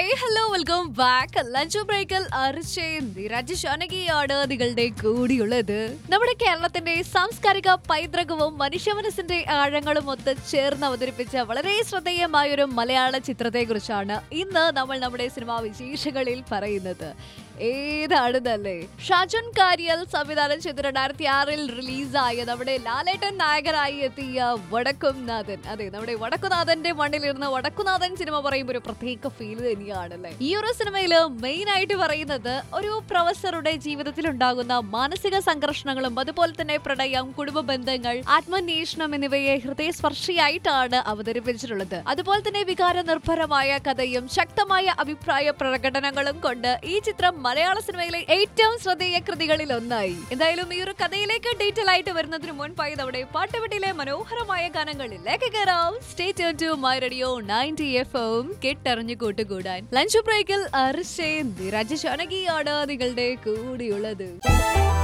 hello welcome back lunch ബ്രേക്കിൽ അർച്ചയും നിരജ് ഷാനകിയാണ് നിങ്ങളുടെ കൂടിയുള്ളത് നമ്മുടെ കേരളത്തിന്റെ സാംസ്കാരിക പൈതൃകവും മനുഷ്യ മനസ്സിന്റെ ആഴങ്ങളും ഒത്ത് ചേർന്ന് അവതരിപ്പിച്ച വളരെ ശ്രദ്ധേയമായ ഒരു മലയാള ചിത്രത്തെ കുറിച്ചാണ് ഇന്ന് നമ്മൾ നമ്മുടെ സിനിമാ വിശേഷങ്ങളിൽ പറയുന്നത് ഏതാണെന്നല്ലേ ഷാജൻ കാരിയൽ സംവിധാനം ചെയ്ത് രണ്ടായിരത്തി ആറിൽ റിലീസായ നമ്മുടെ ലാലേട്ടൻ നായകനായി എത്തിയ വടക്കും നാഥൻ അതെ നമ്മുടെ വടക്കുനാഥന്റെ മണ്ണിലിരുന്ന് വടക്കുനാഥൻ സിനിമ പറയുമ്പോൾ ഒരു പ്രത്യേക ഫീൽ തന്നെയാണല്ലേ ഈ ഒരു സിനിമയിൽ മെയിൻ ആയിട്ട് പറയുന്നത് ഒരു പ്രൊഫസറുടെ ജീവിതത്തിൽ ഉണ്ടാകുന്ന മാനസിക സംഘർഷങ്ങളും അതുപോലെ തന്നെ പ്രണയം കുടുംബ ബന്ധങ്ങൾ ആത്മന്വേഷണം എന്നിവയെ ഹൃദയസ്പർശിയായിട്ടാണ് അവതരിപ്പിച്ചിട്ടുള്ളത് അതുപോലെ തന്നെ വികാര നിർഭരമായ കഥയും ശക്തമായ അഭിപ്രായ പ്രകടനങ്ങളും കൊണ്ട് ഈ ചിത്രം മലയാള സിനിമയിലെ ഏറ്റവും ശ്രദ്ധേയ കൃതികളിൽ ഒന്നായി എന്തായാലും ഈ ഒരു കഥയിലേക്ക് ഡീറ്റെയിൽ ആയിട്ട് വരുന്നതിന് മുൻപായി നമ്മുടെ പാട്ടുപെട്ടിയിലെ മനോഹരമായ ഗാനങ്ങളിലേക്ക് കയറാം stay to my radio ninety F M കെട്ടറിഞ്ഞു കൂട്ടുകൂടാൻ ലഞ്ച് ബ്രേക്കിൽ അർഷേ നിരജ് ഷാനകിയാണ് നിങ്ങളുടെ കൂടിയുള്ളത്